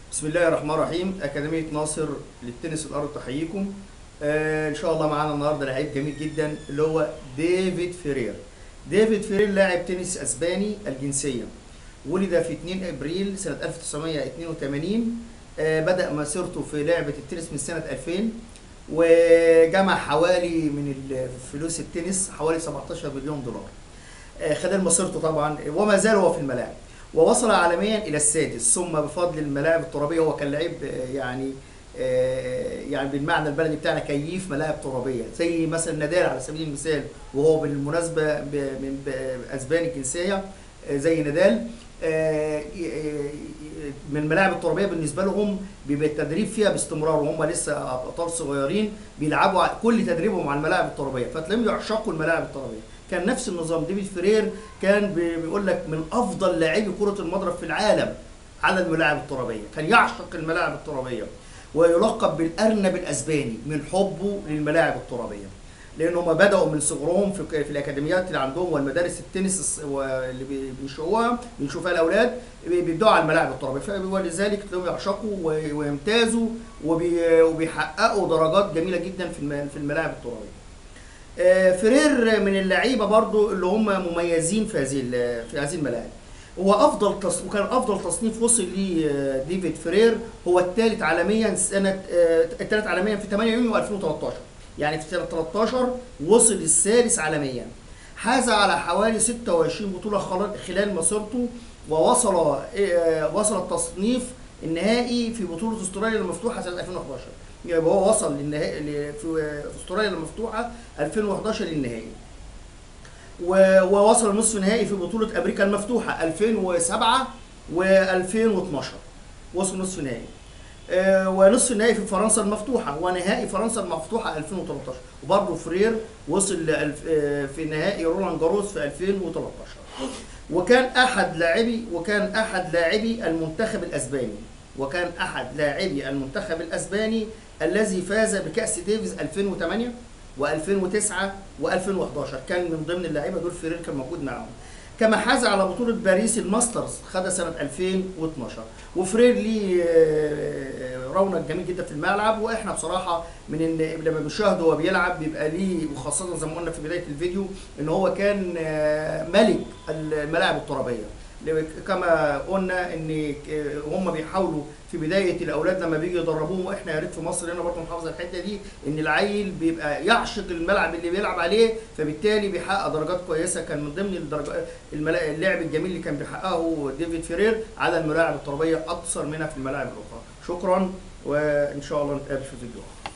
بسم الله الرحمن الرحيم أكاديمية ناصر للتنس الأرض تحييكم آه إن شاء الله معانا النهارده لعيب جميل جدا اللي هو ديفيد فيرير ديفيد فيرير لاعب تنس أسباني الجنسية ولد في 2 أبريل سنة 1982 آه بدأ مسيرته في لعبة التنس من سنة 2000 وجمع حوالي من فلوس التنس حوالي 17 مليون دولار آه خلال مسيرته طبعا وما زال هو في الملاعب ووصل عالميا الى السادس ثم بفضل الملاعب الترابيه هو كان لعيب يعني يعني بالمعنى البلدي بتاعنا كيف ملاعب ترابيه زي مثلا نادال على سبيل المثال وهو بالمناسبه من اسباني الجنسيه زي نادال من الملاعب الترابيه بالنسبه لهم بيبقى التدريب فيها باستمرار وهم لسه ابطال صغيرين بيلعبوا كل تدريبهم على الملاعب الترابيه فتلاقيهم يعشقوا الملاعب الترابيه كان نفس النظام ديفيد فرير كان بيقول لك من افضل لاعبي كره المضرب في العالم على الملاعب الترابيه كان يعشق الملاعب الترابيه ويلقب بالارنب الاسباني من حبه للملاعب الترابيه لان هم بداوا من صغرهم في, في الاكاديميات اللي عندهم والمدارس التنس اللي بينشئوها بينشئوا الاولاد بيبداوا على الملاعب الترابيه ولذلك تلاقيهم يعشقوا ويمتازوا وبيحققوا درجات جميله جدا في الملاعب الترابيه فرير من اللعيبه برضو اللي هم مميزين في هذه في هذه الملاعب هو افضل تص... وكان افضل تصنيف وصل ليه ديفيد فرير هو الثالث عالميا سنه الثالث عالميا في 8 يونيو 2013 يعني في سنه 13 وصل الثالث عالميا حاز على حوالي 26 بطوله خلال مسيرته ووصل وصل التصنيف النهائي في بطوله استراليا المفتوحه سنه 2011 يبقى هو وصل للنهائي في استراليا المفتوحه 2011 للنهائي ووصل نصف نهائي في بطوله امريكا المفتوحه 2007 و2012 وصل نصف نهائي ونصف النهائي في فرنسا المفتوحه ونهائي فرنسا المفتوحه 2013 وبرضه فرير وصل في نهائي رولان جاروس في 2013 وكان احد لاعبي وكان احد لاعبي المنتخب الاسباني وكان احد لاعبي المنتخب الاسباني الذي فاز بكاس ديفيز 2008 و2009 و2011 كان من ضمن اللعيبه دول فرير كان موجود معاهم كما حاز على بطوله باريس الماسترز خدها سنه 2012 وفرير ليه رونق جميل جدا في الملعب واحنا بصراحه من إن لما بنشاهده وهو بيلعب بيبقى ليه وخاصه زي ما قلنا في بدايه الفيديو ان هو كان ملك الملاعب الترابيه كما قلنا ان هم بيحاولوا في بدايه الاولاد لما بيجي يدربوهم واحنا يا ريت في مصر هنا برضه محافظه الحته دي ان العيل بيبقى يعشق الملعب اللي بيلعب عليه فبالتالي بيحقق درجات كويسه كان من ضمن الدرجات اللعب الجميل اللي كان بيحققه ديفيد فيرير على الملاعب الترابيه اكثر منها في الملاعب الاخرى شكرا وان شاء الله نتقابل في فيديو